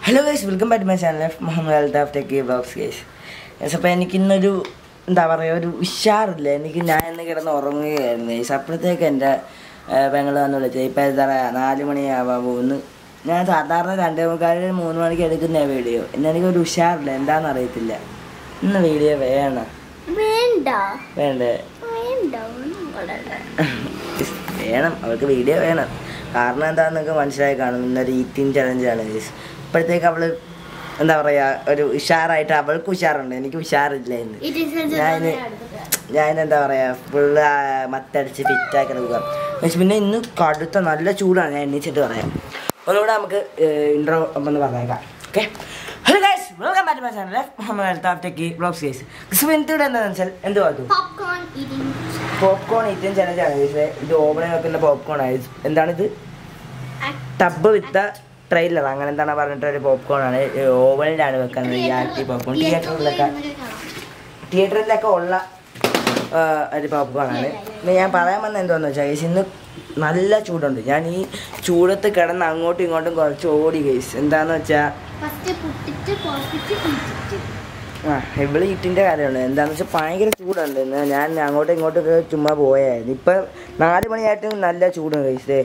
Hello guys welcome back my channel Muhammad Althaf techie blogs guys guys അപ്പോൾ എനിക്കിന്നൊരു എന്താ പറയുക ഒരു ഉഷാറില്ല എനിക്ക് ഞാൻ ഇന്ന് കിടന്ന് ഉറങ്ങുകയായിരുന്നു ഗൈസ് അപ്പോഴത്തേക്ക് എൻ്റെ പെങ്ങൾ വന്ന് വിളിച്ചത് ഇപ്പം എന്താ പറയുക നാല് മണിയാവാൻ പോകുന്നു ഞാൻ സാധാരണ രണ്ടേ മുക്കാലിന് മൂന്ന് മണിക്ക് എടുക്കുന്ന വീഡിയോ ഇന്ന് എനിക്കൊരു ഉഷാറില്ല എന്താണെന്ന് അറിയത്തില്ല ഇന്ന് വീഡിയോ വേണം വേണ്ട വേണ്ടേ വേണ്ട ഒന്നും കൊള്ളണ്ട. വേണം അവൾക്ക് വീഡിയോ വേണം കാരണം എന്താണെന്ന് നിങ്ങൾക്ക് മനസ്സിലായി കാണും ഇന്നൊരു ഈറ്റിംഗ് ചലഞ്ചാണ് ഗൈസ് ഇപ്പോഴത്തേക്ക് അവള് എന്താ പറയാ ഒരു ഉഷാറായിട്ട് അവൾക്ക് ഉഷാറുണ്ട് എനിക്ക് ഉഷാറില്ല ഇന്ന് It is a ഞാൻ journey അടുത്തത്. ഞാൻ എന്താ പറയാ ഫുള്ള് മത്തടിച്ച് ഫിറ്റാക്കി എടുക്കുക പക്ഷെ പിന്നെ ഇന്ന് കടുത്ത നല്ല ചൂടാണ് ഞാൻ എണ്ണീച്ചിട്ട് പറയാം ഒന്നുകൂടെ നമുക്ക് ഇൻട്രോ ഒന്ന് പറഞ്ഞേക്കാം okay hello guys welcome back my channel Muhammad Althaf techie blogs guys ക്രിസ്മത്തിയുടെ എന്താണെന്ന് വെച്ചാൽ എന്ത് പാത്തു Popcorn eating. പോപ്കോൺ ഏറ്റവും ചലഞ്ചാണ് ഗൈസ് ഇത് ഓവണിൽ വെക്കുന്ന പോപ്കോൺ ആണ് എന്താണിത് Act- ടബ് വിത്ത ട്രെയിലർ അങ്ങനെ എന്താണ് പറഞ്ഞിട്ട് ഒരു പോപ്കോൺ ആണ് ഓവനിലാണ് വെക്കുന്നത് റിയാലിറ്റി പോപ്കോൺ തിയേറ്ററിലൊക്കെ theatre ൽ കാണാം. തിയേറ്ററിലൊക്കെ ഉള്ള ആ, ഒരു പോപ്കോൺ ആണ് പിന്നെ ഞാൻ പറയാൻ വന്ന എന്താന്ന് വെച്ചാൽ ഗൈസ് ഇന്ന് നല്ല ചൂടുണ്ട് ഞാൻ ഈ ചൂടത്ത് കിടന്ന് അങ്ങോട്ടും ഇങ്ങോട്ടും കുറച്ച് ഓടി ഗൈസ് എന്താന്ന് വെച്ചാൽ First പൊട്ടിച്ച് പൊറപ്പിച്ച് തീറ്റിച്ച്. ആ ഇവള് ഈറ്റിൻ്റെ കാര്യമാണ് എന്താന്ന് വെച്ചാൽ ഭയങ്കര ചൂടുണ്ട് ഇന്ന് ഞാൻ അങ്ങോട്ടും ഇങ്ങോട്ടും ഒക്കെ ചുമ്മാ പോയായിരുന്നു ഇപ്പം നാല് മണിയായിട്ടും നല്ല ചൂടും കഴിച്ചേ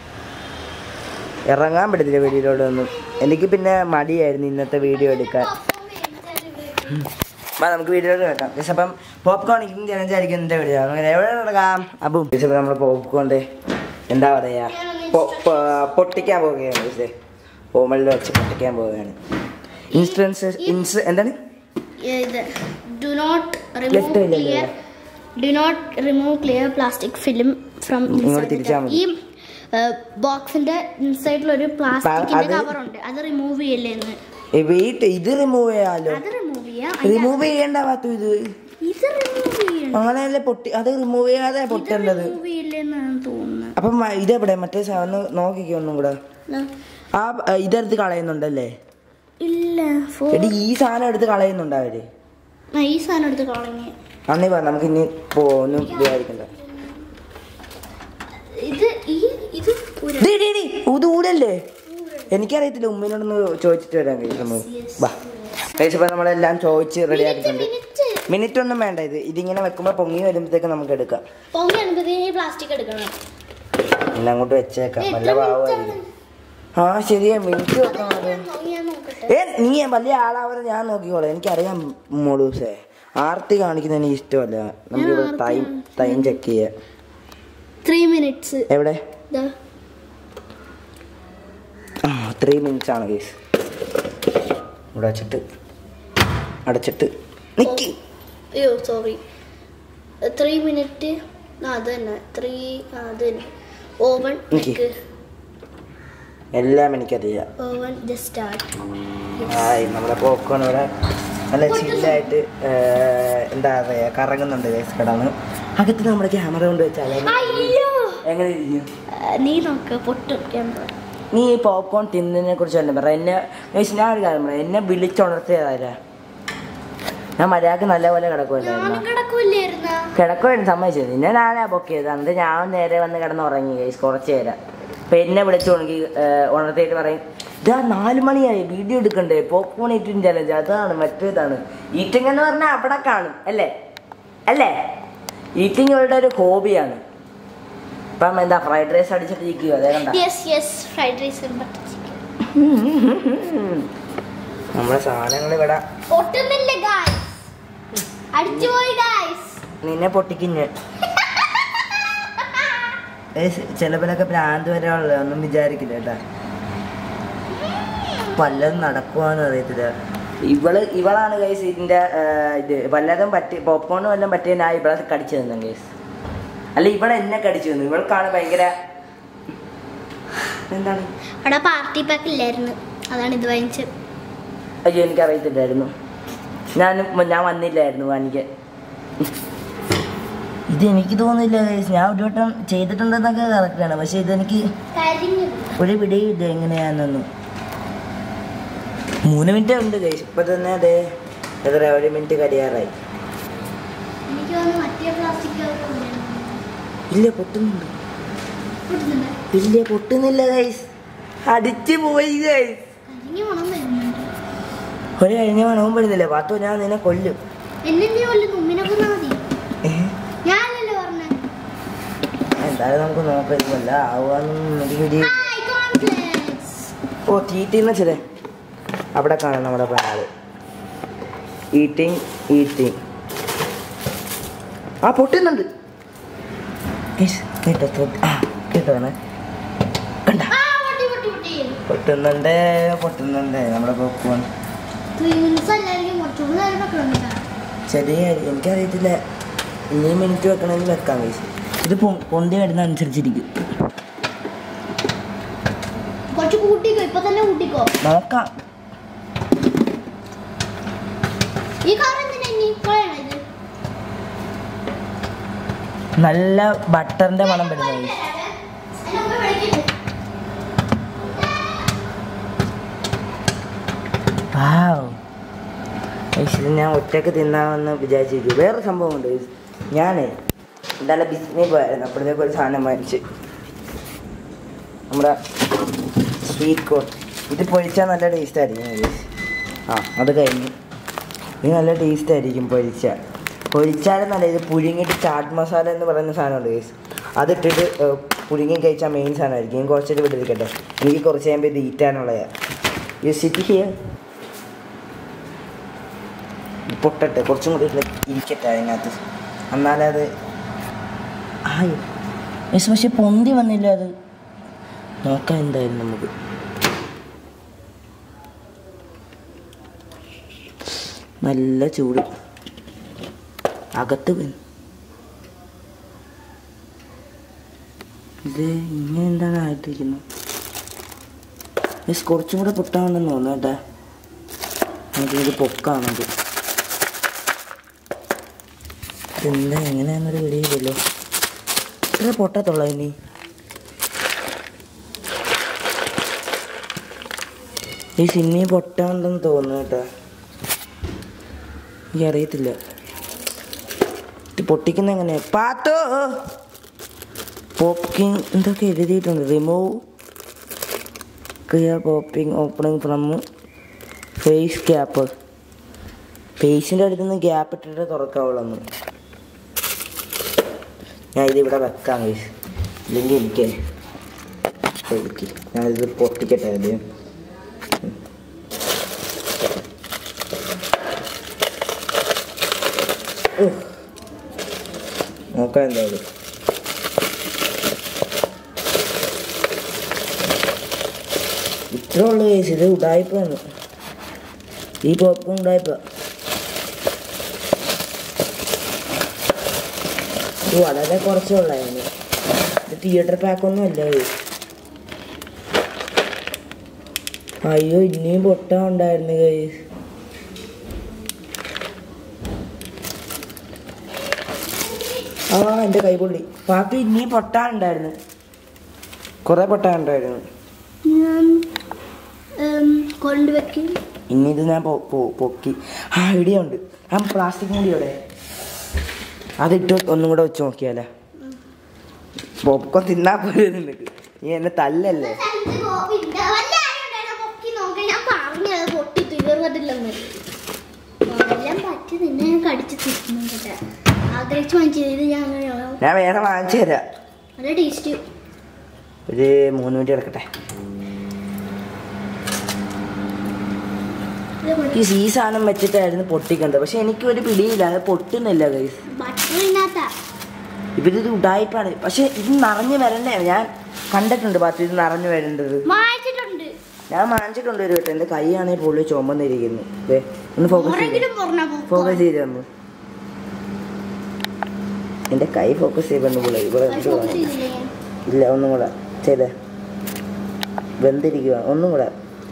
ഇറങ്ങാൻ പറ്റത്തില്ല വീഡിയോയിലോട്ട് ഒന്നും എനിക്ക് പിന്നെ മടിയായിരുന്നു ഇന്നത്തെ വീഡിയോ എടുക്കാൻ Popcorn മേടിച്ചാൽ ഇവിടെ അപ്പം നമുക്ക് വീഡിയോയിലോട്ട് വെക്കാം പക്ഷെ അപ്പം പോപ്കോൺ ഇരിക്കും ചലഞ്ചായിരിക്കും എൻ്റെ വീഡിയോ അങ്ങനെ എവിടെ നടക്കാം അപ്പം പക്ഷേ നമ്മൾ പോപ്കോണിൻ്റെ എന്താ പറയുക പൊ- പൊ- പൊട്ടിക്കാൻ പോവുകയാണ് പക്ഷേ ഓമലിൽ വെച്ച് പൊട്ടിക്കാൻ പോവുകയാണ് ഇൻസ്റ്റൻസ് ഇൻസ് എന്താണ് ഇത് ഡു നോട്ട് റിമൂവ് Left ഇല്ലല്ലോ. Clear do not remove clear plastic film from ഇങ്ങോട്ട് തിരിച്ചാൽ മതി. ഈ ബോക്സിന്റെ ഇൻസൈഡിൽ ഒരു പ്ലാസ്റ്റിക്കിന്റെ അത് കവർ ഉണ്ട് അത് റിമൂവ് ചെയ്യല്ലേന്ന് വീട്ട് ഇത് റിമൂവ് ചെയ്യാലോ അത് റിമൂവ് ചെയ്യാം റിമൂവ് ചെയ്യേണ്ട പാത്തു ഇത് ഇത് റിമൂവ് ചെയ്യണം അങ്ങനെയല്ലേ പൊട്ടി അത് റിമൂവ് ചെയ്യാതെ പൊട്ടേണ്ടത് റിമൂവ് ചെയ്യില്ലെന്നാണ് തോന്നുന്നത് അപ്പം മ- ഇതെവിടെ മറ്റേ സ- ഒന്ന് നോക്കിക്കോ ഒന്നും കൂടെ ന- ആ ആ, ഇതെടുത്ത് കളയുന്നുണ്ടല്ലേ ഇല്ല ഫോ എടി ഈ സാധനം എടുത്ത് കളയുന്നുണ്ട് അവര് ആ, ഈ സാധനം എടുത്ത് കളഞ്ഞ് അന്നേ പറ നമുക്ക് ഇനി പോന്നും വിചാരിക്കണ്ട ഇത് ഈ ഇത് ഒരു ദേ, ദേ, ദേ, ഇത് ഊരല്ലേ എനിക്കറിയത്തില്ല ഉമ്മിനോടൊന്ന് ചോദിച്ചിട്ട് വരാൻ കഴിയും വാ കഴിച്ചപ്പോ നമ്മളെല്ലാം ചോദിച്ച് റെഡി ആക്കിയിട്ടുണ്ട് മിനിറ്റ് മിനിറ്റ് ഒന്നും വേണ്ട ഇത് ഇതിങ്ങനെ വെക്കുമ്പോ പൊങ്ങി വരുമ്പോഴത്തേക്ക് നമുക്ക് എടുക്കാം പൊങ്ങി ഈ പ്ലാസ്റ്റിക് എടുക്കണം എല്ലാം അങ്ങോട്ട് വെച്ചേക്കാം വല്ല ഭാവമായിരിക്കും ആ ശരിയാ മിനിറ്റ് വെക്കാൻ പൊങ്ങി ഞാൻ നോക്കട്ടെ ഏ നീ വലിയ ആളാവാതെ ഞാൻ നോക്കിക്കോളാം എനിക്കറിയാം മോളൂസേ ആർത്തി കാണിക്കുന്ന എനിക്ക് ഇഷ്ടമല്ല നമുക്ക് ഇവിടെ ടൈം ടൈം ചെക്ക് ചെയ്യാം ത്രീ മിനിറ്റ്സ് എവിടെ ആ ത്രീ മിനിറ്റ്സ് ആണ് കേസ് ഇവിടെ വെച്ചിട്ട് അടച്ചിട്ട് നിക്ക് അയ്യോ സോറി ത്രീ മിനിറ്റ് ആ അത് തന്നെ ത്രീ അത് തന്നെ ഓവൺ നിക്ക്. എല്ലാം എനിക്കറിയാം ഓവൺ ജസ്റ്റ് സ്റ്റാർട്ട് ആയി നമ്മുടെ പോപ്കോൺ ഇവിടെ നല്ല ചില്ലായിട്ട് എന്താ പറയുക കറങ്ങുന്നുണ്ട് കേസ് കിടന്ന് അകത്ത് നമ്മുടെ ക്യാമറ കൊണ്ട് വെച്ചാൽ അയ്യോ എങ്ങനെ ഇരിക്കും നീ നോക്ക് പൊട്ടും ക്യാമറ നീ ഈ പോപ്കോൺ തിന്നതിനെ കുറിച്ച് വല്ല പറ എന്നെ ഗൈസ് ഞാൻ ഒരു കാര്യം പറയാം എന്നെ വിളിച്ചുണർത്തിയതാരാ ഞാൻ മര്യാദക്ക് നല്ലപോലെ കിടക്കുമല്ലായിരുന്നു ഞാൻ കിടക്കൂലായിരുന്ന കിടക്കുമായിരുന്നു സമ്മതിച്ചത് നിന്നെ ഞാനാ പൊക്കിയത് എന്നിട്ട് ഞാൻ നേരെ വന്ന് കിടന്ന് ഉറങ്ങി ഗൈസ് കുറച്ച് നേരം അപ്പൊ എന്നെ വിളിച്ചു ഉണക്കി ഉണർത്തിയിട്ട് പറയും ഇതാ നാല് മണിയായി വീഡിയോ എടുക്കണ്ടേ പോപ്കോൺ ഈറ്റിംഗ് ചലഞ്ച് അതാണ് മറ്റേതാണ് ഈറ്റിംഗ് എന്ന് പറഞ്ഞാൽ അവിടെ കാണും അല്ലേ അല്ലേ ഈറ്റിംഗ് ഇവളുടെ ഒരു ഹോബിയാണ് ഇപ്പം എന്താ ഫ്രൈഡ് റൈസ് അടിച്ചിട്ടിരിക്കുകയോ അതേ കണ്ട yes yes fried rice butter chicken നമ്മുടെ സാധനങ്ങൾ ഇവിടെ പൊട്ടുന്നില്ല ഗായ്സ് അടിച്ചുപോയി ഗായ്സ് നിന്നെ പൊട്ടിക്കിഞ്ഞ് ചിലപ്പോഴൊക്കെ ഭ്രാന്ത് വരാനുള്ള ഒന്നും വിചാരിക്കില്ല കേട്ടാ പലതും നടക്കുവാന്ന് അറിയത്തില്ല ഇവള് ഇവളാണ് ഗൈസ് ഇതിന്റെ ആ, ഇത് വല്ലതും പറ്റി പോപ്കോൺ വല്ലതും പറ്റിയ ഞാൻ ഇവളെ കടിച്ചു തന്നു ഗൈസ് അല്ല ഇവളെ എന്നെ കടിച്ചു തന്നു ഇവൾക്കാണ് ഭയങ്കര എന്താണ് അവിടെ പാർട്ടി പാക്ക് ഇല്ലായിരുന്നു അതാണ് ഇത് വാങ്ങിച്ചത് അയ്യോ എനിക്കറിയത്തില്ലായിരുന്നു ഞാൻ ഞാൻ വന്നില്ലായിരുന്നു വാങ്ങിക്കാൻ ഇത് എനിക്ക് തോന്നുന്നില്ല guys. ഞാൻ ഒരു വട്ടം ചെയ്തിട്ടുണ്ടെന്നൊക്കെ കറക്റ്റാണ് പക്ഷെ ഇതെനിക്ക് കരിഞ്ഞു ഒരു പിടിയില്ല എങ്ങനെയാണെന്നൊന്നും മൂന്ന് മിനിറ്റ് ഉണ്ട് ഗൈസ് ഇപ്പൊ തന്നെ അതെ എത്ര ഒരു മിനിറ്റ് കഴിയാറായി എനിക്ക് തോന്നുന്നു മറ്റേ പ്ലാസ്റ്റിക് ഇല്ല പൊട്ടുന്നുണ്ട് ഇല്ല പൊട്ടുന്നില്ല ഗൈസ് അടിച്ചു പോയി ഗൈസ് കരിഞ്ഞു മണം വരുന്നു ഒരു കഴിഞ്ഞ മണവും പെടുന്നില്ല പാത്തു ഞാൻ നിന്നെ കൊല്ലും എന്നെ നീ കൊല്ലുന്നു ഉമ്മിനെ കൊന്നാ മതി ഏ? ഞാനല്ലേ പറഞ്ഞേ എന്തായാലും നമുക്ക് നോക്കാം ഇതല്ല ആവാന്നും ഒരു പിടി ഹായ് കോൺഫ്ലെക്സ് ഓ തീറ്റിന്ന് വെച്ചതേ അവിടെ കാണാം നമ്മുടെ പനാള് ഈറ്റിങ് ഈറ്റിങ് ആ പൊട്ടുന്നുണ്ട് Guys, കേട്ടോ ശ്രദ്ധ- ആ കേട്ടോണേ കണ്ട ആ പൊട്ടി പൊട്ടി പൊട്ടി പൊട്ടുന്നുണ്ട് പൊട്ടുന്നുണ്ട് നമ്മുടെ പോപ്കോൺ ട്വിൻസ് എല്ലാവരും കുറച്ചുകൂടി നേരം വെക്കണം ശരിയായിരിക്കും എനിക്കറിയത്തില്ല ഇനിയും മിനിറ്റ് വെക്കണമെങ്കിൽ വെക്കാം ഗൈസ് ഇത് പൊ- പൊന്തി വരുന്ന അനുസരിച്ചിരിക്കും കുറച്ച് കൂട്ടിക്കോ ഇപ്പൊ തന്നെ കൂട്ടിക്കോ നോക്കാം ഈ കാർ എന്തിനാ ഇനി കളയണ ഇത് നല്ല ബട്ടറിന്റെ മണം വരുന്ന ഗൈസ് എന്നെ ഉമ്മ വിളിക്കുന്നു. വാവ് ഗൈസ്, ഇത് ഞാൻ ഒറ്റക്ക് തിന്നാമെന്ന് വിചാരിച്ചിരിക്കും വേറെ സംഭവമുണ്ട് ഗൈസ്. ഞാനേ ഇന്നലെ ബിസ്മി പോയായിരുന്നു അപ്പോഴത്തേക്ക് ഒരു സാധനം വാങ്ങിച്ച് നമ്മുടെ സ്വീറ്റ് കോൺ ഇത് പൊരിച്ചാൽ നല്ല ടേസ്റ്റ് ആയിരിക്കും ഗൈസ്. ആ അത് കഴിഞ്ഞു ഇത് നല്ല ടേസ്റ്റ് ആയിരിക്കും പൊരിച്ചാൽ പൊരിച്ചാലും നല്ല ഇത് പുഴുങ്ങിയിട്ട് ചാട്ട് മസാല എന്ന് പറയുന്ന സാധനമുണ്ട് ഗൈസ് അതിട്ടിട്ട് ഏർ, പുഴുങ്ങി കഴിച്ചാൽ മെയിൻ സാധനമായിരിക്കും ഞാൻ കുറച്ചിട്ട് വിട്ടിരിക്കട്ടെ എനിക്ക് കുറച്ച് കഴിയുമ്പോൾ ഇത് ഈറ്റാനുള്ളതാണ് യു സിറ്റ് ഹിയർ പൊട്ടട്ടെ കുറച്ചും കൂടി ഇതില് ഇരിക്കട്ടെ അതിനകത്ത് എന്നാലേ അത് ആയി യെസ് പക്ഷെ പൊന്തി വന്നില്ല അത് നോക്കാം എന്തായാലും നമുക്ക് നല്ല ചൂട് അകത്ത് വന്ന് ഇത് ഇങ്ങനെ എന്താണ് ആയിട്ടിരിക്കുന്നത് യെസ് കുറച്ചും കൂടെ പൊട്ടാണെന്ന് തോന്നുന്നു കേട്ടാ നമുക്കിത് പൊക്കാണത് എന്താ എങ്ങനെയാണെന്നൊരു പിടിയില്ലല്ലോ ഇത്ര പൊട്ടത്തുള്ള ഇനി ഈ സിനിമ പൊട്ടാണ്ടെന്ന് തോന്നുന്നു കേട്ടോ എനിക്ക് അറിയത്തില്ല ഇത് പൊട്ടിക്കുന്ന എങ്ങനെയാ പാത്തോ പോപ്പിങ് എന്തൊക്കെ എഴുതിയിട്ടുണ്ട് remove clear popping opening from face cap ഫേസിൻ്റെ അടുത്ത് നിന്ന് ഗ്യാപ്പ് ഇട്ടിട്ട് തുറക്കാവുള്ളൂ ഞാൻ ഇതിവിടെ വെക്കാം ഗൈസ് ഇല്ലെങ്കിൽ എനിക്ക് എനിക്ക് ഞാനിത് പൊട്ടിക്കട്ടെ ആദ്യം ഉഫ്. നോക്കാം എന്തായാലും ഇത്രേ ഉള്ളു കേസ് ഇത് ഉടായ്പ വന്നു ഈ പോപ്പും ഉടായ്പ ഇത് വളരെ കുറച്ചുള്ളായിരുന്നു ഇത് തിയേറ്റർ പാക്കൊന്നും അല്ല ഇത് അയ്യോ ഇനിയും പൊട്ട ഉണ്ടായിരുന്നു കൈസ് ആ എൻ്റെ കൈ പൊള്ളി പാപ്പി ഇനിയും പൊട്ടാനുണ്ടായിരുന്നു കുറേ പൊട്ടാനുണ്ടായിരുന്നു ഞാൻ ഉം, കൊണ്ടുവയ്ക്കും ഇനി ഇത് ഞാൻ പൊ- പൊ- പൊക്കി ആ ഐഡിയ ഉണ്ട് ആ പ്ലാസ്റ്റിക് മൂടിയോടെ അതിട്ട് ഒന്നും കൂടെ വെച്ച് നോക്കിയാലേ പോപ്കോൺ തിന്നാ പോലെ നിനക്ക് നീ എന്നെ തല്ലല്ലേ ഞാൻ പറഞ്ഞത് പൊട്ടി തീർന്നിട്ടില്ലെന്ന് എല്ലാം പറ്റി നിന്നെ ഞാൻ കടിച്ച് തിന്നുന്നുണ്ട് ആഗ്രഹിച്ച് വാങ്ങിച്ചത് ഇത് ഞാൻ അങ്ങനെയാണോ ഞാൻ വേറെ വാങ്ങിച്ചു തരാം നല്ല ടേസ്റ്റ് ഒരു മൂന്ന് മിനിറ്റ് കിടക്കട്ടെ ഈ ഈ സാധനം വെച്ചിട്ടായിരുന്നു പൊട്ടിക്കണ്ടത് പക്ഷെ എനിക്ക് ഒരു പിടിയില്ല അത് പൊട്ടുന്നില്ല കൈസ് ബട്ടറിനകത്താ ഇവരിത് ഉടായ്പാണ് പക്ഷെ ഇത് നിറഞ്ഞു വരണ്ടേ ഞാൻ കണ്ടിട്ടുണ്ട് പാത്രം ഇത് നിറഞ്ഞു വരേണ്ടത് വാങ്ങിച്ചിട്ടുണ്ട് ഞാൻ വാങ്ങിച്ചിട്ടുണ്ട് ഒരു വട്ടം എൻ്റെ കൈയാണെങ്കിൽ പുള്ളി ചുമന്നിരിക്കുന്നു ദേ, ഒന്ന് ഫോക്കസ് ചെയ്ത് ഓരെങ്കിലും പറഞ്ഞ ഫോക്കസ് ചെയ്ത് തന്നു എൻ്റെ കൈ ഫോക്കസ് ചെയ്തെന്ന് പുള്ളി ഇവിടെ എന്ത് വേണം? ഇല്ല ഒന്നും കൂടെ ചെയ്തേ വെന്തിരിക്കുക ഒന്നും കൂടെ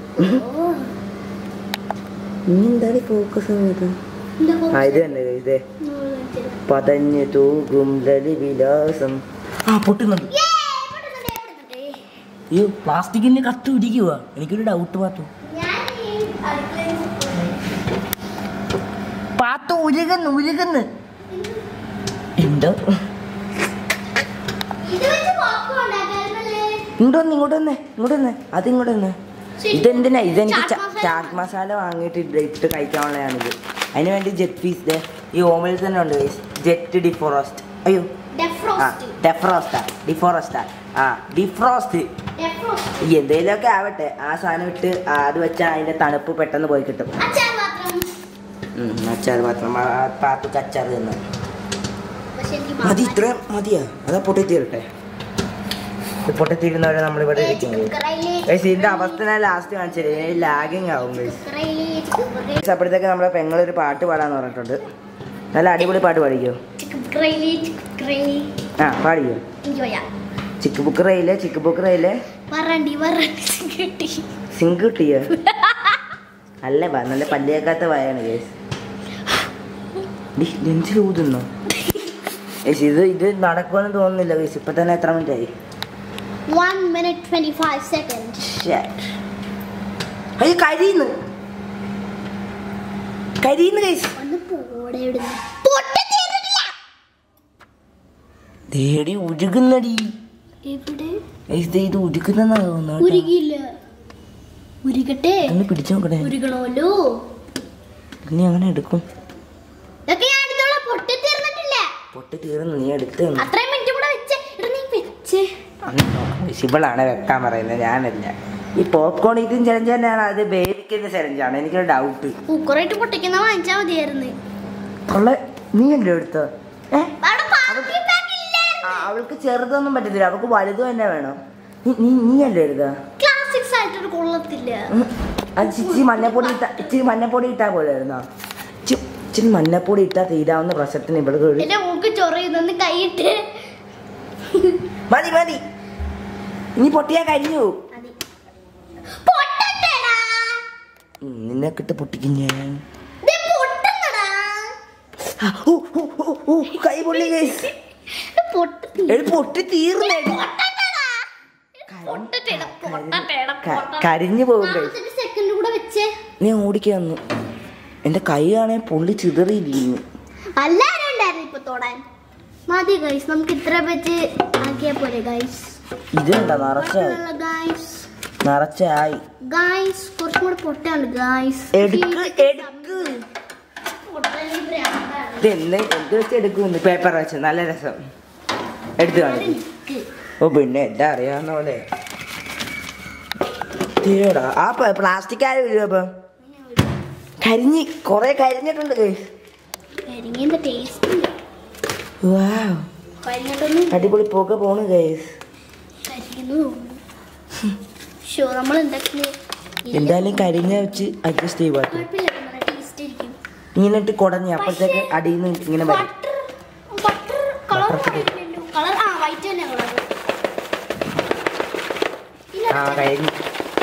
ഇനി എന്താണ് ഫോക്കസ് ആ ഇത് തന്നെ ഇതേ പതഞ്ഞു തൂകും ലലി വിലാസം ആ പൊട്ടുന്നുണ്ട് ഈ പ്ലാസ്റ്റിക്കിന്റെ കത്ത് പിടിക്കുക എനിക്കൊരു ഡൗട്ട് പാത്തു പാത്തു ഉരുകുന്നു ഉരുകുന്നു എന്തോ ഇങ്ങോട്ട് വന്ന് ഇങ്ങോട്ട് വന്നേ ഇങ്ങോട്ട് വന്നേ അത് ഇങ്ങോട്ട് വന്നേ ഇതെന്തിനാ ഇതെനിക്ക് ചാറ്റ് മസാല ചാറ്റ് മസാല വാങ്ങിയിട്ട് ഇത് ഇട്ട് കഴിക്കാനുള്ളതാണിത് അതിന് വേണ്ടി ജെറ്റ് പീസ് ദേ ഈ ഓമയിൽ തന്നെ ഉണ്ട് ജെറ്റ് ഡിഫോറസ്റ്റ് അയ്യോ ആ ഡെഫ്രോസ്റ്റ് ഡെഫ്രോസ്റ്റാ ഡിഫോറസ്റ്റാ ആ ഡിഫ്രോസ്റ്റ് ഡെഫ്രോസ്റ്റ് ഈ എന്തേലുമൊക്കെ ആവട്ടെ ആ സാധനം ഇട്ട് ആ അത് വെച്ചാൽ അതിന്റെ തണുപ്പ് പെട്ടെന്ന് പോയി കിട്ടും അച്ചാർ മാത്രം ഉം, അച്ചാർ മാത്രം ആ പാപ്പക്ക് അച്ചാർ തിന്നു പക്ഷെ എനിക്ക് മതി മാങ്ങ- ഇത്രയും മതിയാ അതാ പൊട്ടിത്തീരട്ടെ പൊട്ടിത്തീരുന്നവരെ നമ്മളിവിടെ ഏ, ഇരിക്കുന്നത് ചിക്കൻ കറിയില് ഗൈസ് ഇതിന്റെ അവസ്ഥ ഞാൻ ലാസ്റ്റ് കാണിച്ചത് ലാഗിങ് ആവും ഗൈസ് ചിക്കൻ കറിയില് ചിക്കൻ കറി- ഗൈസ് അപ്പോഴത്തേക്ക് നമ്മളെ പെങ്ങളൊരു പാട്ട് പാടാന്ന് പറഞ്ഞിട്ടുണ്ട് നല്ല അടിപൊളി പാട്ട് പാടിക്കോ ചിക്കൻ കറിയില് ചിക്കൻ കറി ആ പാടിക്കോ എൻജോയാ ചിക്ക് ബുക്ക് റയില് ചിക്ക് ബുക്ക് റയില് വറണ്ടി വറണ്ടി കിട്ടി സിങ്ക് കിട്ടിയോ അല്ല വാ നല്ല പല്ലിയേക്കാത്ത വായാണ് ഗൈസ് നെഞ്ചിൽ ഊതുന്നോ ഗൈസ് ഇത് ഇത് നടക്കുമെന്ന് തോന്നുന്നില്ല ഗൈസ് ഇപ്പൊ തന്നെ എത്ര മിനിറ്റ് ആയി one minute twenty five second അയ്യോ കരിയുന്നു കരിയുന്നു ഗൈസ് ഒന്ന് പോടെ ഇവിടുന്ന് പൊട്ടി തീർന്നിട്ടില്ല ദേടി ഉരുകുന്നടി എവിടെ ഗൈസ് ദേ ഇത് ഉരുകുന്നെന്നാ തോന്നുന്നു ഉരുകിയില്ല ഉരുകട്ടെ ഒന്ന് പിടിച്ചു നോക്കട്ടെ ഉരുകണമല്ലോ നീ അങ്ങനെ എടുക്കും ഇതൊക്കെ ഞാൻ എടുത്തോളാം പൊട്ടി തീർന്നിട്ടില്ല പൊട്ടി തീർന്നു നീ എടുത്ത് തന്നു. അത്രയും മിനിറ്റ് കൂടെ വെച്ച് എടാ നീ വെച്ച് അന്ന് നോക്കാം. ഇവളാണ് വെക്കാൻ പറയുന്നത് ഞാനല്ല ഈ പോപ്കോൺ ഇതും ചലഞ്ച് തന്നെയാണ് അത് വേവിക്കുന്ന ചലഞ്ചാണ് എനിക്കൊരു ഡൗട്ട് കുക്കറായിട്ട് പൊട്ടിക്കുന്ന വാങ്ങിച്ചാ മതിയായിരുന്നു തൊള്ള നീ അല്ലേ എടുത്തോ ഏ അവിടെ പാർട്ടി പാക്ക് ഇല്ലായിരുന്നു ആ, അവൾക്ക് ചെറുതൊന്നും പറ്റത്തില്ല അവൾക്ക് വലുത് തന്നെ വേണം നീ നീ നീ അല്ലേ എടുക്കുക ക്ലാസിക്സ് ആയിട്ടൊരു കൊള്ളത്തില്ല അത് ഇച്ചിരി മഞ്ഞപ്പൊടി ഇട്ട ഇച്ചിരി മഞ്ഞപ്പൊടി ഇട്ടാ പോലായിരുന്നോ ഇച്ചി- ഇച്ചിരി മഞ്ഞപ്പൊടി ഇട്ടാ തീരാവുന്ന പ്രശ്നത്തിന് ഇവൾക്ക് ഒരു എന്റെ മൂക്ക് ചൊറിയുന്നു കൈയിട്ട് മതി മതി ഇനി പൊട്ടിയാ കഴിഞ്ഞു മതി. പൊട്ടട്ടെടാ. ഉം, നിന്നെ കിട്ട് പൊട്ടിക്കും ഞാൻ ദേ പൊട്ടുന്നെടാ. ആ, ഓ, ഓ, ഓ, ഓ, കൈ പൊള്ളി ഗൈസ് ഇത് പൊട്ടുന്നില്ല. എടി പൊട്ടി തീർന്നേ പൊട്ടട്ടെടാ. പൊട്ടട്ടെടാ, പൊട്ടട്ടെടാ, പൊട്ടട്ടെ. കരിഞ്ഞു പോകും ഗൈസ് നാപ്പത്തെട്ട് സെക്കൻഡ് കൂടെ വെച്ചേ നീ ഓടിക്കാൻ വന്നു എന്റെ കൈ ആണെ പൊള്ളി ചിതറിയിരിക്കുന്നു എല്ലാരും ഉണ്ടായിരുന്നു ഇപ്പൊ തൊടാൻ മതി ഗൈസ് നമുക്ക് ഇത്ര വെച്ച് ആക്കിയാ പോരെ ഗൈസ് ഇതുണ്ട നിറച്ചായി ഗൈസ് നിറച്ചായി ഗൈസ് കുറച്ചും കൂടെ പൊട്ടാണ് ഗൈസ് എടുക്ക് എടുക്ക് ഇത് എന്ത് എന്ത് വെച്ച് എടുക്കുന്നു പേപ്പർ വെച്ച് നല്ല രസം എടുത്തു കാണിക്കും ഓ പിന്നെ എന്താ അറിയാവുന്ന പോലെ തീരടാ ആ പ്ലാസ്റ്റിക് ആരും ഇല്ല അപ്പൊ കരിഞ്ഞ് കൊറേ കരിഞ്ഞിട്ടുണ്ട് ഗൈസ് കരിങ്ങിന്റെ ടേസ്റ്റ് വാവ് കരിഞ്ഞിട്ടൊന്നും അടിപൊളി പുക പോണ് ഗൈസ് കരിയുന്നു ഷോ നമ്മൾ ഉണ്ടാക്കിയ എന്തായാലും കരിഞ്ഞ വെച്ച് അഡ്ജസ്റ്റ് ചെയ്യുവാട്ടോ കുഴപ്പമില്ല നല്ല ടേസ്റ്റ് ആയിരിക്കും ഇങ്ങനെ ഇട്ട് കുടഞ്ഞ് അപ്പോഴത്തേക്ക് അടിയിൽ നിന്ന് ഇങ്ങനെ വരും ബട്ടർ ബട്ടർ കളർ കളർ ആ വൈറ്റ് തന്നെ കളർ ആ കഴിഞ്ഞു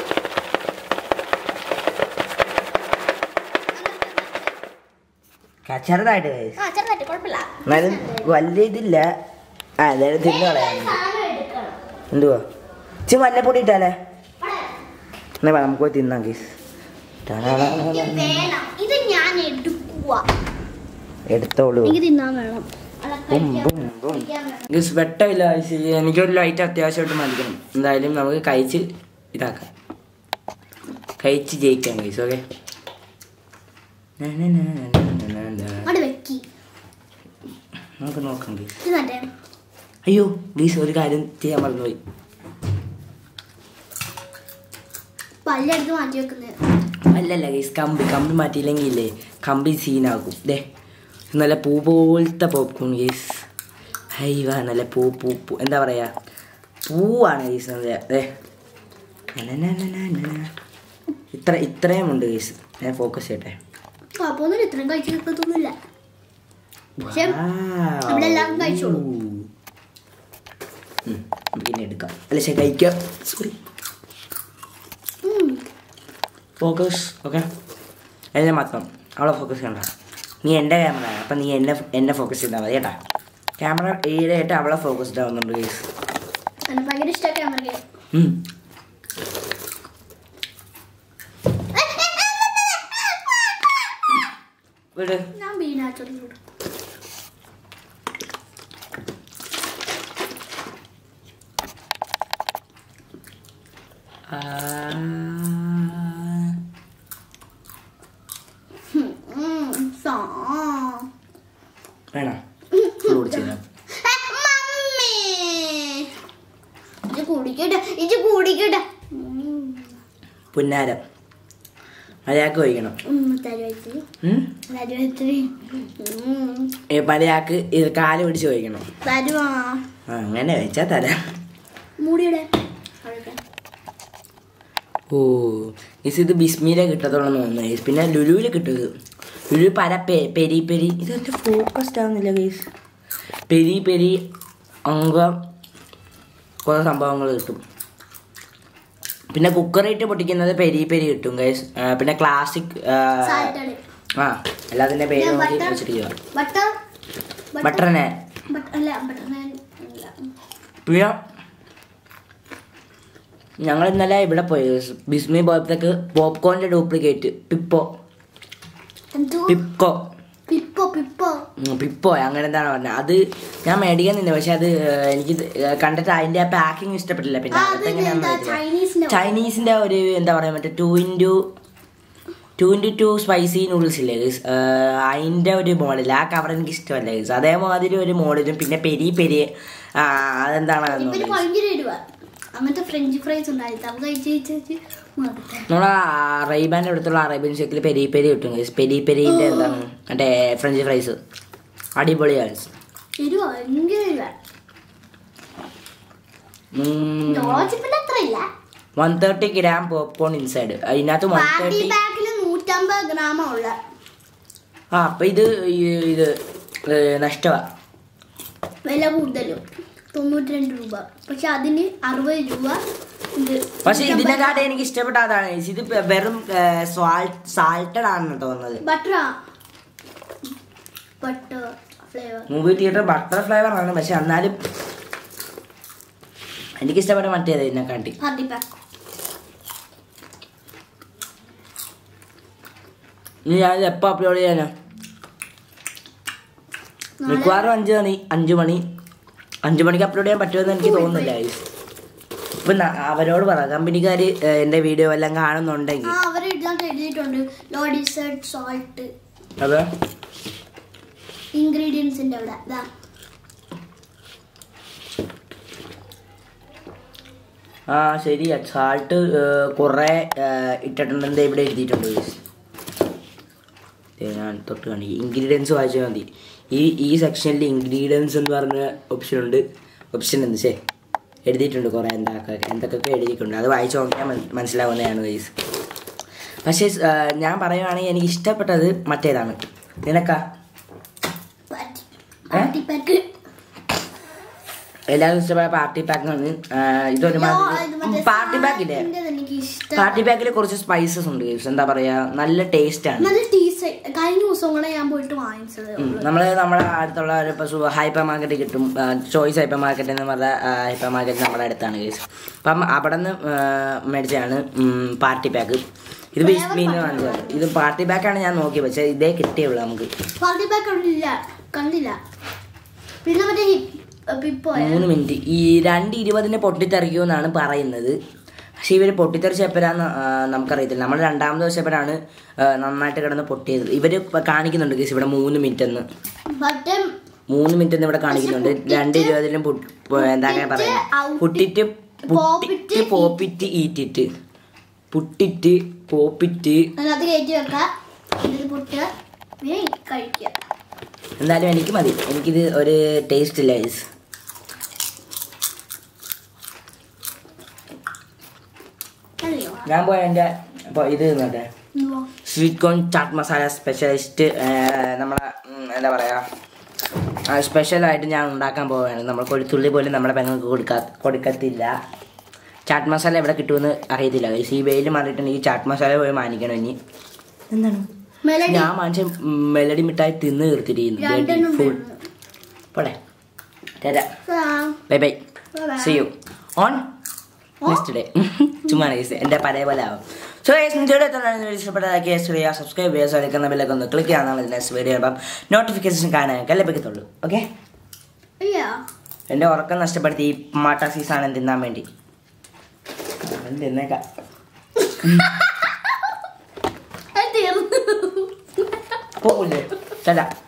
ക- ചെറുതായിട്ട് ഗൈസ് ആ ചെറുതായിട്ട് കുഴപ്പമില്ല എന്നാലും വലിയ ഇതില്ല ആ എന്തായാലും തിന്നു കളയാം സാധനം എടുക്കണം എന്തുവാ ഇച്ചിരി മഞ്ഞപ്പൊടി ഇട്ടാലേ എന്നാ വാ, നമുക്ക് പോയി തിന്നാം ഗൈസ് എനിക്ക് വേണം ഇത് ഞാൻ എടുക്കുക എടുത്തോളൂ എനിക്ക് തിന്നാൻ വേണം അല്ല, ബും, കഴിക്കാൻ ബും, വേണം. ബും. കഴിക്കാൻ വേണം. ഗൈസ് വെട്ടമില്ല ഗൈസ് എനിക്കൊരു ലൈറ്റ് അത്യാവശ്യമായിട്ട് മതിക്കണം എന്തായാലും നമുക്ക് കഴിച്ച് ഇതാക്കാം കഴിച്ച് ജയിക്കാം ഗൈസ് ഓക്കെ അവിടെ വെക്കി നമുക്ക് നോക്കാം ഗൈസ് ഇത് മറ്റേ അയ്യോ ഗൈസ് ഒരു കാര്യം ചെയ്യാൻ മറന്നുപോയി പല്ലെടുത്ത് മാറ്റി വെക്കുന്നത് അല്ലല്ല ഗൈസ് കമ്പി കമ്പി മാറ്റിയില്ലെങ്കിൽ ഇല്ലേ കമ്പി സീനാകും ദേ നല്ല പൂ പോലത്തെ പോപ്കോൺ ഗൈസ് ഹൈ വാ നല്ല പൂ പൂ പൂ എന്താ പറയാ പൂവാണ് ഗൈസ് നല്ല ദേ നനനനനനന. ഇത്ര ഇത്രയും ഉണ്ട് ഗൈസ് ഞാൻ ഫോക്കസ് ചെയ്യട്ടെ കുഴപ്പമൊന്നുമില്ല ഇത്രയും കഴിച്ച് കിട്ടത്തൊന്നുമില്ല പക്ഷെ Wow. നമ്മളെല്ലാം കഴിച്ചോളൂ. ഉം, പിന്നെ എടുക്കാം അല്ല ശരി കഴിക്കാം സോറി ഉം. ഫോക്കസ് ഓക്കെ എന്നെ മാത്രം അവളെ ഫോക്കസ് ചെയ്യണ്ട നീ എൻ്റെ ക്യാമറ അപ്പം നീ എന്നെ എന്നെ ഫോക്കസ് ചെയ്താൽ മതി കേട്ടാ ക്യാമറ ഏഴായിട്ട് അവളെ ഫോക്കസ്ഡ് ആവുന്നുണ്ട് ഗൈസ് എനിക്ക് ഭയങ്കര ഇഷ്ടമാണ് ക്യാമറ വിട് ഞാൻ വീണാച്ചോളൂ ആ താ. വേണോ ഫുൾ കുടിച്ചില്ല ഏ, മമ്മി. ഇത് കുടിക്കട്ടെ ഇത് കുടിക്കട്ടെ ഉം. പുന്നാരം മലയാക്ക് കഴിക്കണം ഉം, തരുവായിച്ച്. ഉം? തരുവായിച്ച്. ഉം. ഏ, മലയാക്ക് ഇത് കാല് പിടിച്ച് കഴിക്കണം തരുവാ ആ, അങ്ങനെ വെച്ചാ തരാം മൂടിയുടെ അവിടെ. ഓ ഗൈസ് ഇത് ബിസ്മിയിലെ കിട്ടത്തുള്ളൂ എന്ന് തോന്നുന്നു ഗൈസ് പിന്നെ ലുലുവിൽ കിട്ടും ഇത് ലുലു പല പെ പെരി പെരി ഇതൊക്കെ ഫോക്കസ്ഡ് ആവുന്നില്ല ഗൈസ് പെരി പെരി അംഗം കുറേ സംഭവങ്ങൾ കിട്ടും പിന്നെ കുക്കറിട്ട് പൊട്ടിക്കുന്നത് പെരി പെരി കിട്ടും ഗൈസ് പിന്നെ ക്ലാസിക് സാലഡ്. ആ എല്ലാത്തിൻ്റെ പേര് ഞാൻ നോക്കി ബട്ടർ വെച്ചിരിക്കുക ബട്ടർ ബട്ടറിനെ ബട്ടർ അല്ല ബട്ടർ നാൻ അല്ല പിന്നെ ഞങ്ങൾ ഇന്നലെ ഇവിടെ പോയി guys. ബിസ്മി പോയപ്പോഴത്തേക്ക് പോപ്കോണിൻ്റെ ഡ്യൂപ്ലിക്കേറ്റ് പിപ്പോ എന്തോ പിപ്കോ പിപ്പോ പിപ്പോ ഉം, പിപ്പോ അങ്ങനെ എന്താണ് പറഞ്ഞത് അത് ഞാൻ മേടിക്കാൻ നിന്നെ പക്ഷെ അത് ഏഹ്, എനിക്ക് ഇത്, ഏഹ്, കണ്ടിട്ട് അതിന്റെ ആ പാക്കിംഗ് ഇഷ്ടപ്പെട്ടില്ല പിന്നെ ആ, അകത്ത് അത് എങ്ങനെയാണെന്ന് എന്താ അറിയത്തില്ല. ചൈനീസിന്റെ ചൈനീസിന്റെ ഒരു എന്താ പറയാ മറ്റേ two into two into two spicy noodles ഇല്ലേ ഗൈസ് അതിന്റെ ഒരു മോഡൽ ആ കവർ എനിക്ക് ഇഷ്ടമല്ല ഗൈസ് അതേമാതിരി ഒരു മോഡലും പിന്നെ പെരി പെരി ആ, അതെന്താണ് ഇവര് ഭയങ്കര രൂപ അങ്ങനത്തെ ഫ്രഞ്ച് ഫ്രൈസ് ഉണ്ടായിരുന്നു അത് കഴിച്ച് കഴിച്ച് കഴിച്ച് മടുത്തെ നമ്മളെ റൈബാൻ്റെ അടുത്തുള്ള അറേബ്യൻ ഷേക്കിൽ പെരി പെരി കിട്ടും ഗൈസ് പെരി പെരിന്റെ എന്താണ് മറ്റേ ഫ്രഞ്ച് ഫ്രൈസ് അടിപൊളിയാണ് എരിവ ഭയങ്കര രൂപ ലോജിപ്പിന്റെ അത്ര ഇല്ല one thirty gram popcorn inside അതിനകത്ത് വൺ പാർട്ടി തേർട്ടി പാക്കിൽ നൂറ്റമ്പത് ഗ്രാമാ ഉള്ള ആ അപ്പൊ ഇത് ഈ- ഇത് നഷ്ടമാ വില കൂടുതലും തൊണ്ണൂറ്റി രണ്ട് രൂപ പക്ഷെ അതിന് അറുപത് രൂപ ഇത് പക്ഷെ ഇതിനെക്കാട്ടും എനിക്ക് ഇഷ്ടപ്പെട്ട അതാണ് guys. ഇത് പെ- വെറും സാൾട്ടഡ് ആണെന്ന് തോന്നുന്നത് ബട്ടറാ butter flavour movie theatre butter flavour ആണ് പക്ഷെ എന്നാലും എനിക്ക് ഇഷ്ടപ്പെട്ട മറ്റേത് ഇതിനെക്കാട്ടി പാർട്ടി പാക്ക് ഇനി ഞാൻ എപ്പോൾ അപ്ലോഡ് ചെയ്യാനാ മിക്കവാറും അഞ്ച് മണി അഞ്ചു മണി അഞ്ചു മണിക്ക് അപ്ലോഡ് ചെയ്യാൻ പറ്റുമെന്ന് എനിക്ക് തോന്നുന്നില്ല guys. ഇപ്പൊ ന- അവരോട് പറ കമ്പനിക്കാർ എന്റെ വീഡിയോ എല്ലാം കാണുന്നുണ്ടെങ്കിൽ ആ അവർ ഇതിനകത്ത് എഴുതിയിട്ടുണ്ട് ലോ ഡിസേർട്ട് സോൾട്ട് അതെ ഇൻഗ്രീഡിയൻസിന്റെ അവിടെ ഇതാ ആ ശരിയാ സാൾട്ട് കുറെ ഇട്ടിട്ടുണ്ടെന്ന് ഇവിടെ എഴുതിയിട്ടുണ്ട് guys. ദേ ഞാൻ തൊട്ട് കാണിക്കും ഇൻഗ്രീഡിയൻസ് വായിച്ചാൽ മതി ഈ ഈ സെക്ഷനിൽ ഇൻഗ്രീഡിയൻസ് എന്ന് പറഞ്ഞ ഓപ്ഷൻ ഉണ്ട് ഓപ്ഷൻ എന്ത് ശേ എഴുതിയിട്ടുണ്ട് കുറേ എന്തൊക്കെ എന്തൊക്കെ എഴുതിയിട്ടുണ്ട് അത് വായിച്ചു നോക്കിയാൽ മന- മനസ്സിലാവുന്നതാണ് ഗൈസ് പക്ഷേ ആ, ഞാൻ പറയുവാണെങ്കിൽ എനിക്ക് ഇഷ്ടപ്പെട്ടത് മറ്റേതാണ് നിനക്കാ പാർട്ടി പാർട്ടി പാക്ക് എല്ലാവരും ഇഷ്ടപ്പെട്ട പാർട്ടി പാക്കാണ് ഇതൊരു പാർട്ടി പാക്ക് ഇല്ലേ എനിക്ക് ഇഷ്ടം പാർട്ടി പാക്കിൽ കുറച്ച് സ്പൈസസ് ഉണ്ട് guys. എന്താ പറയാ നല്ല ടേസ്റ്റ് ആണ് നല്ല ടേസ്റ്റ് കഴിഞ്ഞ ദിവസം കൂടെ ഞാൻ പോയിട്ട് വാങ്ങിച്ചത് നമ്മൾ നമ്മുടെ അടുത്തുള്ള ഒരു ഇപ്പോൾ ഹൈപ്പർ മാർക്കറ്റ് കിട്ടും ചോയ്സ് ഹൈപ്പർ മാർക്കറ്റ് എന്ന് പറഞ്ഞ ഹൈപ്പർ മാർക്കറ്റ് നമ്മുടെ അടുത്താണ് കേസ് അപ്പം അവിടെ നിന്ന് മേടിച്ചതാണ് പാർട്ടി പാക്ക് ഇത് ബിസ്മീന്ന് വാങ്ങിച്ചത് ഇത് പാർട്ടി പാക്കാണ് ഞാൻ നോക്കി പക്ഷേ ഇതേ കിട്ടിയുള്ളൂ നമുക്ക് പാർട്ടി പാക്ക് അവിടെ ഇല്ല കണ്ടില്ല പിന്നെ മറ്റേ പിപ്പോ മൂന്ന് മിനിറ്റ് ഈ രണ്ട് ഇരുപതിന് പൊട്ടിത്തെറിക്കുമെന്നാണ് പറയുന്നത് പക്ഷെ ഇവർ പൊട്ടിത്തെറിച്ച് എപ്പോഴാന്ന് നമുക്കറിയത്തില്ല നമ്മൾ രണ്ടാമത്തെ ദിവസം എപ്പോഴാണ് നന്നായിട്ട് കിടന്ന് പൊട്ടിയത് ഇവർ കാണിക്കുന്നുണ്ട് കേസ് ഇവിടെ മൂന്ന് മിനിറ്റ് എന്ന് ബട്ടർ മൂന്ന് മിനിറ്റ് എന്ന് ഇവിടെ കാണിക്കുന്നുണ്ട് രണ്ട് ഇരുപതിലും പുട്ട് പോ- എന്താ പറയാ ഔട്ടിട്ട് put it pop it put it pop it eat it put it pop it അതിനകത്ത് കയറ്റി വെക്കാം ഇതിൽ പൊട്ടുക പിന്നെ കഴിക്കുക എന്തായാലും എനിക്ക് മതി എനിക്കിത് ഒരു ടേസ്റ്റ് ഇല്ല ഗൈസ് അല്ലയോ ഞാൻ പോയ എൻ്റെ അപ്പോൾ ഇത് നിന്നട്ടെ എന്തുവാ? Sweet corn chaat masala specialist നമ്മളെ ഉം, എന്താ പറയുക സ്പെഷ്യലായിട്ട് ഞാൻ ഉണ്ടാക്കാൻ പോവുകയാണ് നമ്മൾ കൊഴുത്തുള്ളി പോലും നമ്മുടെ പെങ്ങൾക്ക് കൊടുക്കാ കൊടുക്കത്തില്ല ചാട്ട് മസാല എവിടെ കിട്ടുമെന്ന് അറിയത്തില്ല ഗൈസ് ഈ വെയിൽ മാറിയിട്ടുണ്ടെങ്കിൽ ചാട്ട് മസാല പോയി മാനിക്കണം ഇനി എന്താണ് മെലഡി ഞാൻ വാങ്ങിച്ച മെലഡി മിഠായി തിന്ന് തീർത്തിരിക്കുന്നു രണ്ടെണ്ണം ഫുൾ വേണം. പോട്ടെ തരാം ആ, bye bye Bye-bye. See you on next day ചുമ്മാ ഗൈസ് എൻ്റെ പഴയ പോലെ ആവും സോ ഗൈസ് വീഡിയോ എത്തുന്നതാണ് ഇഷ്ടപ്പെട്ടതാക്കി ചെയ്യുക സബ്സ്ക്രൈബ് ചെയ്യുക സലിക്കുന്ന ബില്ലൊക്കെ ഒന്ന് ക്ലിക്ക് ചെയ്യാനാണ് നെക്സ്റ്റ് വീഡിയോ അപ്പം നോട്ടിഫിക്കേഷൻ കാണാനൊക്കെ ലഭിക്കത്തുള്ളൂ ഓക്കെ അയ്യോ എൻ്റെ ഉറക്കം നഷ്ടപ്പെടുത്തി ഈ മാട്ട സീസാണ് തിന്നാൻ വേണ്ടി ആ, തിന്നേക്കാം അത് തീർന്നു പോകില്ലേ ടാറ്റാ